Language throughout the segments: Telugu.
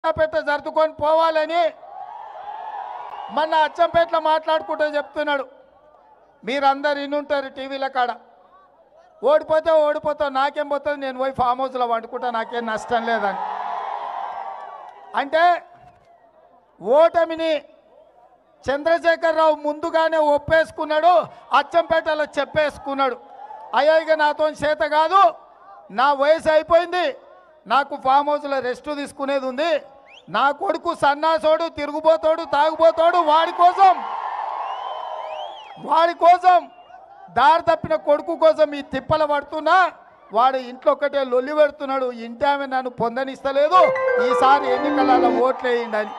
పెట్ట సర్దుకొని పోవాలని మొన్న అచ్చంపేటలో మాట్లాడుకుంటూ చెప్తున్నాడు మీరందరు ఇన్నుంటారు టీవీల కాడ ఓడిపోతే ఓడిపోతావు నాకేం పోతుంది నేను పోయి ఫామ్ హౌస్లో వండుకుంటా నాకేం నష్టం లేదని అంటే ఓటమిని చంద్రశేఖరరావు ముందుగానే ఒప్పేసుకున్నాడు అచ్చంపేటలో చెప్పేసుకున్నాడు అయ్యో ఇక నాతో చేత కాదు నా వయసు అయిపోయింది నాకు ఫామ్ హౌస్లో రెస్ట్ తీసుకునేది ఉంది నా కొడుకు సన్నాసోడు తిరుగుబోతోడు తాగుబోతోడు వాడి కోసం వాడి కోసం దారి తప్పిన కొడుకు కోసం ఈ తిప్పలు పడుతున్నా వాడు ఇంట్లో ఒక్కటే లొల్లి పెడుతున్నాడు ఇంటి ఆమె నన్ను పొందనిస్తలేదు ఈసారి ఎన్నికలలో ఓట్లు వేయండి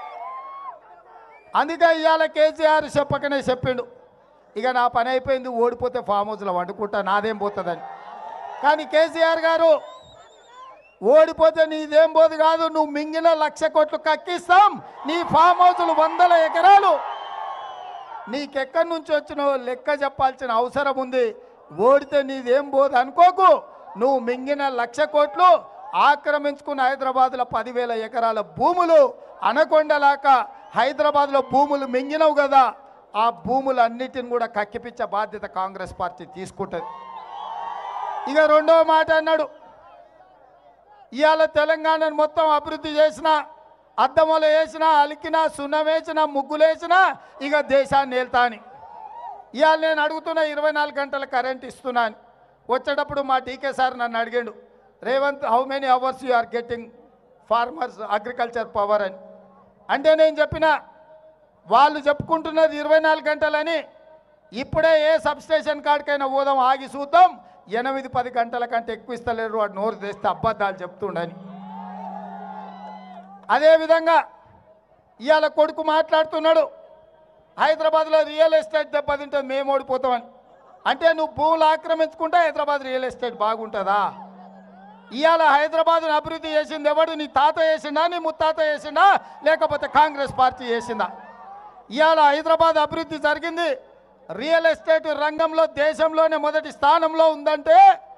అందుకే ఇవాళ కేసీఆర్ చెప్పకనే చెప్పిండు ఇక నా పని అయిపోయింది ఓడిపోతే ఫామ్ హౌస్లో వండుకుంటా నాదేం పోతుందని కానీ కేసీఆర్ గారు ఓడిపోతే నీదేం పోదు కాదు నువ్వు మింగిన లక్ష కోట్లు కక్కిస్తాం నీ ఫామ్ హౌస్లు వందల ఎకరాలు నీకెక్కడి నుంచి వచ్చినావో లెక్క చెప్పాల్సిన అవసరం ఉంది ఓడితే నీదేం పోదు అనుకోకు నువ్వు మింగిన లక్ష కోట్లు ఆక్రమించుకున్న హైదరాబాద్లో పదివేల ఎకరాల భూములు అనకొండలాక హైదరాబాద్లో భూములు మింగినవు కదా ఆ భూములు అన్నిటిని కూడా కక్కిపించే బాధ్యత కాంగ్రెస్ పార్టీ తీసుకుంటుంది ఇక రెండవ మాట అన్నాడు ఇవాళ తెలంగాణను మొత్తం అభివృద్ధి చేసిన అద్దములు వేసిన అలికిన సున్నం వేసిన ముగ్గులు వేసిన ఇక దేశాన్ని వెళ్తా అని ఇవాళ నేను అడుగుతున్న ఇరవై నాలుగు గంటల కరెంట్ ఇస్తున్నాను వచ్చేటప్పుడు మా టీకే సార్ నన్ను అడిగాడు Revanth how many hours you are getting farmers agriculture power అని అంటే నేను చెప్పిన వాళ్ళు చెప్పుకుంటున్నది ఇరవై నాలుగు గంటలని ఇప్పుడే ఏ సబ్స్టేషన్ కాడికైనా పోదాం ఆగి చూద్దాం ఎనిమిది పది గంటల కంటే ఎక్కువ ఇస్తలేరు వాడు నోరు తెస్తే అబద్ధాలు చెప్తుండని అదేవిధంగా ఇవాళ కొడుకు మాట్లాడుతున్నాడు హైదరాబాద్లో రియల్ ఎస్టేట్ దెబ్బతింటే మేము ఓడిపోతామని అంటే నువ్వు భూములు ఆక్రమించుకుంటే హైదరాబాద్ రియల్ ఎస్టేట్ బాగుంటుందా ఇవాళ హైదరాబాద్ను అభివృద్ధి చేసింది ఎవడు నీ తాత చేసిండా నీ ముత్తాత చేసిండా లేకపోతే కాంగ్రెస్ పార్టీ చేసిందా ఇవాళ హైదరాబాద్ అభివృద్ధి జరిగింది రియల్ ఎస్టేట్ రంగంలో దేశంలోనే మొదటి స్థానంలో ఉందంటే